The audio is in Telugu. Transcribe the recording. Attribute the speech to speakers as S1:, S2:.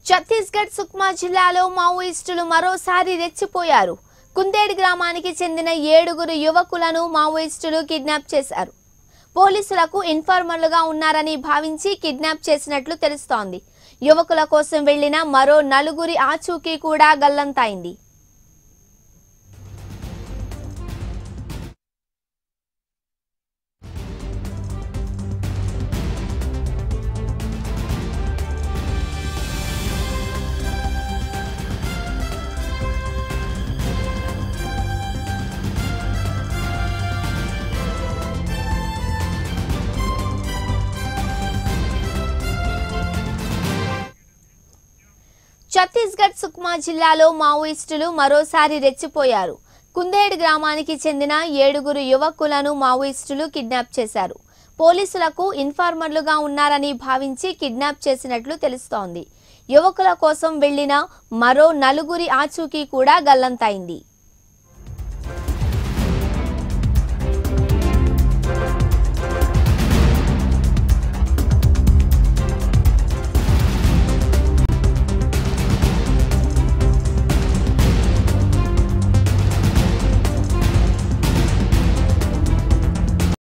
S1: ఛత్తీస్గఢ్ సుక్మా జిల్లాలో మావోయిస్టులు మరోసారి రెచ్చిపోయారు కుందేడ్ గ్రామానికి చెందిన ఏడుగురు యువకులను మావోయిస్టులు కిడ్నాప్ చేశారు పోలీసులకు ఇన్ఫార్మర్లుగా ఉన్నారని భావించి కిడ్నాప్ చేసినట్లు తెలుస్తోంది యువకుల కోసం వెళ్లిన మరో నలుగురి ఆచూకీ కూడా గల్లంతైంది ఛత్తీస్గఢ్ సుక్మా జిల్లాలో మావోయిస్టులు మరోసారి రెచ్చిపోయారు కుందేడ్ గ్రామానికి చెందిన ఏడుగురు యువకులను మావోయిస్టులు కిడ్నాప్ చేశారు పోలీసులకు ఇన్ఫార్మర్లుగా ఉన్నారని భావించి కిడ్నాప్ చేసినట్లు తెలుస్తోంది యువకుల కోసం వెళ్లిన మరో నలుగురి ఆచూకీ కూడా గల్లంతైంది